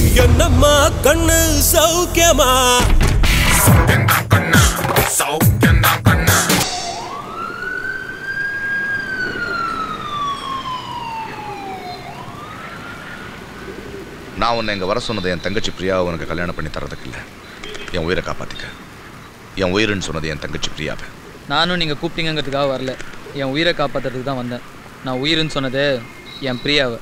என்னம்மா கண்ணு சௌக்கியமா நான் உன்னை இங்கே வர சொன்னது என் தங்கச்சி பிரியாவை உனக்கு கல்யாணம் பண்ணி தரதுக்கு இல்லை என் உயிரை காப்பாற்றிக்க என் உயிர்னு சொன்னது என் தங்கச்சி பிரியாவை நானும் நீங்கள் கூப்பிட்டீங்கிறதுக்காக வரல என் உயிரை காப்பாற்றுறதுக்கு தான் வந்தேன் நான் உயிருன்னு சொன்னது என் பிரியாவை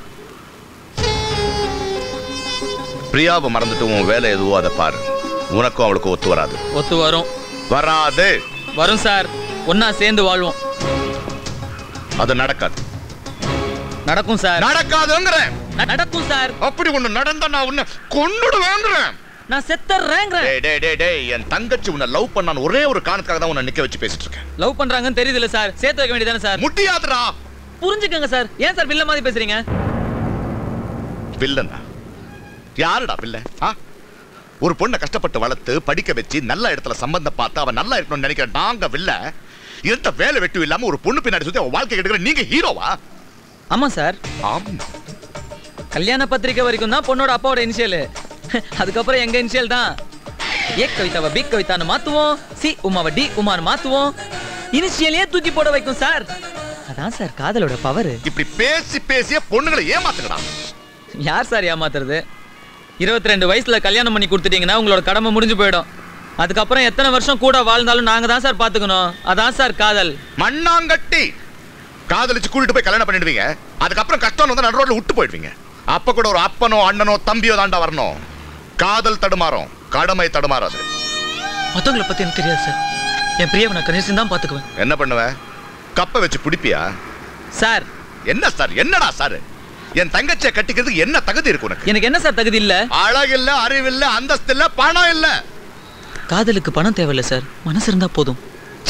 பிரியாவை மறந்துட்டு உன் வேலை எதுவோ அதை பாரு உனக்கும் அவளுக்கும் ஒத்து வராது ஒத்து வரும் வராது வரும் சார் ஒன்றா சேர்ந்து வாழ்வோம் அது நடக்காது நடக்கும் சார் நடக்காதுங்கிறேன் ந- நடக்கும் சார் அப்படி ஒண்ணு நடந்தா நான் உன்னை கொன்னுடுவேங்கிறேன் நான் செத்தர்றேங்கிறேன் டேய் டேய் டேய் டேய் என் தங்கச்சி உன்னை லவ் பண்ணான்னு ஒரே ஒரு காரணத்துக்காக தான் உன்னை நிக்க வச்சு பேசிட்டு இருக்கேன் லவ் பண்றாங்கன்னு தெரியுதுல்ல சார் சேர்த்து வைக்க வேண்டியதானே சார் முடியாதுடா புரிஞ்சுக்கங்க சார் ஏன் சார் வில்ல மாதிரி பேசுறீங்க வில்லனா யாருடா வில்ல ஆ ஒரு பொண்ணை கஷ்டப்பட்டு வளர்த்து படிக்க வச்சு நல்ல இடத்துல சம்பந்தம் பார்த்து அவன் நல்லா இருக்கணும்னு நினைக்கிற நாங்க வில்ல எந்த வேலை வெட்டு இல்லாம ஒரு பொண்ணு பின்னாடி சுத்தி அவன் வாழ்க்கை கெடுக்கிற நீங்க ஹீரோவா ஆமா சார் ஆமா கல்யாண பத்திரிக்கை வரைக்கும் தான் பொண்ணோட அப்பாவோட இனிஷியல் அதுக்கப்புறம் எங்க இனிஷியல் தான் ஏ கவிதாவை பி கவிதான்னு மாத்துவோம் சி உமாவை டி உமான்னு மாத்துவோம் இனிஷியலே தூக்கி போட வைக்கும் சார் அதான் சார் காதலோட பவர் இப்படி பேசி பேசியே பொண்ணுங்களை ஏமாத்துங்கடா யார் சார் ஏமாத்துறது இருபத்தி ரெண்டு வயசுல கல்யாணம் பண்ணி கொடுத்துட்டீங்கன்னா உங்களோட கடமை முடிஞ்சு போயிடும் அதுக்கப்புறம் எத்தனை வருஷம் கூட வாழ்ந்தாலும் நாங்க தான் சார் பாத்துக்கணும் அதான் சார் காதல் மண்ணாங்கட்டி காதலிச்சு கூட்டிட்டு போய் கல்யாணம் பண்ணிடுவீங்க அதுக்கப்புறம் கஷ்டம் வந்து நடு ரோட்ல விட்டு போயிடுவீங்க அப்ப கூட ஒரு அப்பனோ அண்ணனோ தம்பியோ தாண்டா வரணும் காதல் தடுமாறும் கடமை தடுமாறாது மத்தவங்களை பத்தி எனக்கு தெரியாது சார் என் பிரியாவை நான் கணேசன் தான் பாத்துக்குவேன் என்ன பண்ணுவ கப்பை வச்சு பிடிப்பியா சார் என்ன சார் என்னடா சார் என் தங்கச்சியை கட்டிக்கிறதுக்கு என்ன தகுதி இருக்கு உனக்கு எனக்கு என்ன சார் தகுதி இல்ல அழகில்ல அறிவில்ல அந்தஸ்து இல்ல பணம் இல்ல காதலுக்கு பணம் தேவையில்ல சார் மனசு இருந்தா போதும்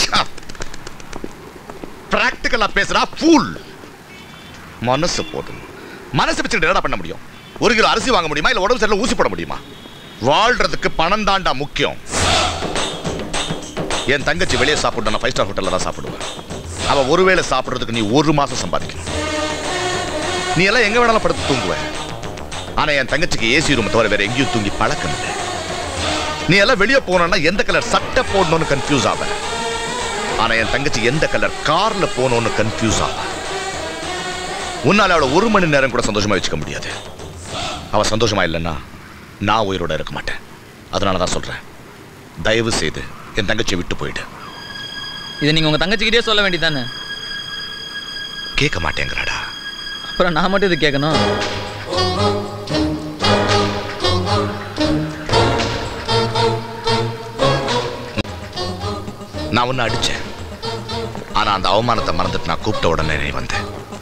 பிராக்டிக்கலா பேசுறா ஃபூல் மனசு போதும் மனசு வச்சுக்கிட்டு என்ன பண்ண முடியும் ஒரு கிலோ அரிசி வாங்க முடியுமா இல்ல உடம்பு சரியில்லை ஊசி போட முடியுமா வாழ்றதுக்கு பணம் தாண்டா முக்கியம் என் தங்கச்சி வெளியே சாப்பிட்டு நான் ஃபைவ் ஸ்டார் ஹோட்டல்ல தான் சாப்பிடுவேன் அவ ஒருவேளை சாப்பிடுறதுக்கு நீ ஒரு மாசம் சம்பாதிக்கணும் நீ எல்லாம் எங்க வேணாலும் படுத்து தூங்குவ ஆனா என் தங்கச்சிக்கு ஏசி ரூம் தவிர வேற எங்கேயும் தூங்கி பழக்கம் இல்லை நீ எல்லாம் வெளியே போனோம்னா எந்த கலர் சட்டை போடணும்னு கன்ஃபியூஸ் ஆவ ஆனா என் தங்கச்சி எந்த கலர் கார்ல போகணும்னு கன்ஃபியூஸ் ஆவ உன்னால அவளை ஒரு மணி நேரம் கூட சந்தோஷமா வச்சுக்க முடியாது அவ சந்தோஷமா இல்லைன்னா நான் உயிரோட இருக்க மாட்டேன் அதனால தான் சொல்றேன் தயவு செய்து என் தங்கச்சியை விட்டு போயிடு இதை நீங்க உங்க தங்கச்சிக்கிட்டே சொல்ல வேண்டியதானே கேட்க மாட்டேங்கிறாடா அப்புறம் நான் மட்டும் இது கேட்கணும் நான் ஒன்னு அடிச்சேன் ஆனா அந்த அவமானத்தை மறந்துட்டு நான் கூப்பிட்ட உடனே நீ வந்தேன்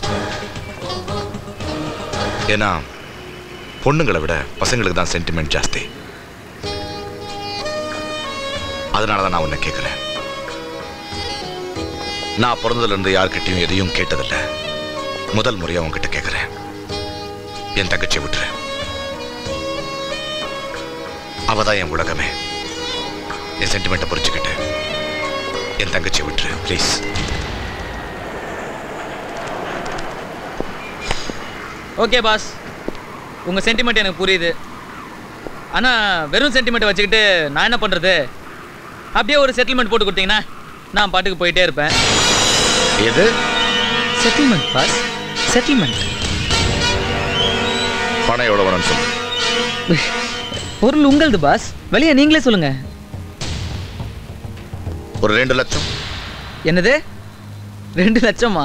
ஏன்னா பொண்ணுங்களை விட பசங்களுக்கு தான் சென்டிமெண்ட் ஜாஸ்தி அதனால தான் நான் உன்னை கேட்குறேன் நான் பிறந்ததுல இருந்து யார்கிட்டயும் எதையும் கேட்டதில்ல முதல் முறையா உன்கிட்ட கேட்குறேன் என் தங்கச்சியை விட்டுரு அவ தான் என் உலகமே என் சென்டிமெண்ட்டை புரிச்சுக்கிட்டு என் தங்கச்சியை விட்டுரு ப்ளீஸ் ஓகே பாஸ் உங்க சென்டிமெண்ட் எனக்கு புரியுது ஆனா வெறும் சென்டிமெண்ட் வச்சுக்கிட்டு நான் என்ன பண்றது அப்படியே ஒரு செட்டில்மெண்ட் போட்டு கொடுத்தீங்கன்னா நான் பாட்டுக்கு போயிட்டே இருப்பேன் எது செட்டில்மெண்ட் பாஸ் செட்டில்மெண்ட் பணம் எவ்வளோ வேணும்னு சொல்லு பொருள் உங்களது பாஸ் வெளியே நீங்களே சொல்லுங்க ஒரு ரெண்டு லட்சம் என்னது ரெண்டு லட்சமா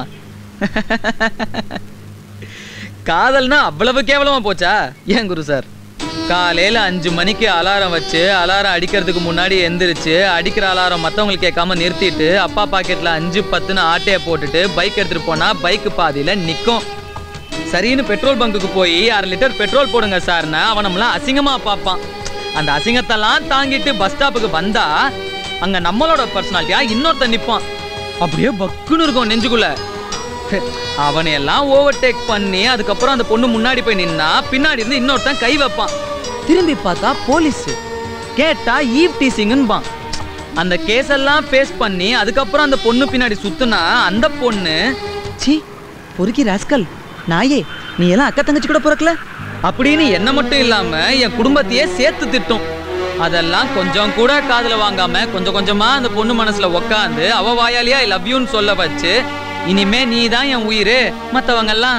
காதல்னா அவ்வளவு கேவலமா போச்சா ஏன் குரு சார் காலையில அஞ்சு மணிக்கு அலாரம் வச்சு அலாரம் அடிக்கிறதுக்கு முன்னாடி எந்திரிச்சு அடிக்கிற அலாரம் மத்தவங்களுக்கு கேட்காம நிறுத்திட்டு அப்பா பாக்கெட்ல அஞ்சு பத்துன்னு ஆட்டைய போட்டுட்டு பைக் எடுத்துட்டு போனா பைக் பாதியில நிக்கும் சரின்னு பெட்ரோல் பங்குக்கு போய் அரை லிட்டர் பெட்ரோல் போடுங்க சார்னா அவன் நம்மள அசிங்கமா பார்ப்பான் அந்த அசிங்கத்தெல்லாம் தாங்கிட்டு பஸ் ஸ்டாப்புக்கு வந்தா அங்க நம்மளோட பர்சனாலிட்டியா இன்னொருத்தன் நிப்பான் அப்படியே பக்குன்னு இருக்கும் நெஞ்சுக்குள்ள அவனை எல்லாம் ஓவர்டேக் பண்ணி அதுக்கப்புறம் அந்த பொண்ணு முன்னாடி போய் நின்னா பின்னாடி இருந்து இன்னொருத்தன் கை வைப்பான் திரும்பி பார்த்தா போலீஸ் கேட்டா ஈவ் டீசிங்னுபான் அந்த கேஸ் எல்லாம் ஃபேஸ் பண்ணி அதுக்கப்புறம் அந்த பொண்ணு பின்னாடி சுத்துனா அந்த பொண்ணு சி பொறுக்கி ராஸ்கல் நாயே நீ எல்லாம் அக்கா தங்கச்சி கூட பிறக்கல அப்படின்னு என்ன மட்டும் இல்லாம என் குடும்பத்தையே சேர்த்து திட்டும் அதெல்லாம் கொஞ்சம் கூட காதுல வாங்காம கொஞ்சம் கொஞ்சமா அந்த பொண்ணு மனசுல உக்காந்து அவ வாயாலியா ஐ லவ் யூன்னு சொல்ல வச்சு இனிமே நீ தான் என் உயிர் மத்தவங்க எல்லாம்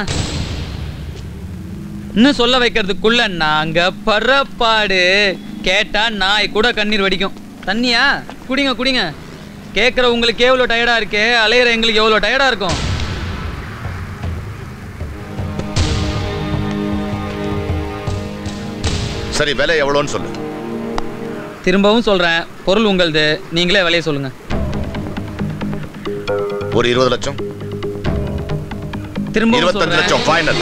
இன்னும் சொல்ல வைக்கிறதுக்குள்ள நாங்க பரப்பாடு கேட்டா நாய் கூட கண்ணீர் வடிக்கும் தண்ணியா குடிங்க குடிங்க கேட்குற உங்களுக்கு எவ்வளோ டயர்டா இருக்கு அலையிற எங்களுக்கு எவ்வளோ டயர்டா இருக்கும் சரி விலை எவ்வளோன்னு சொல்லு திரும்பவும் சொல்றேன் பொருள் உங்களுது நீங்களே விலையை சொல்லுங்க ஒரு இருபது லட்சம் திரும்பவும் இருபத்தஞ்சு சொல்றேன் லட்சம் ஃபைனல்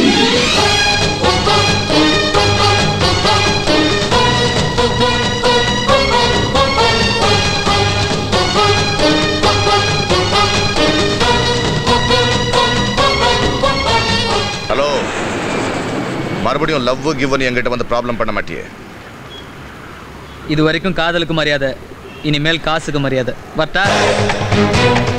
ஹலோ மறுபடியும் லவ் கிவன் என்கிட்ட வந்து ப்ராப்ளம் பண்ண மாட்டியே இது வரைக்கும் காதலுக்கு மரியாதை இனிமேல் காசுக்கு மரியாதை வரட்டா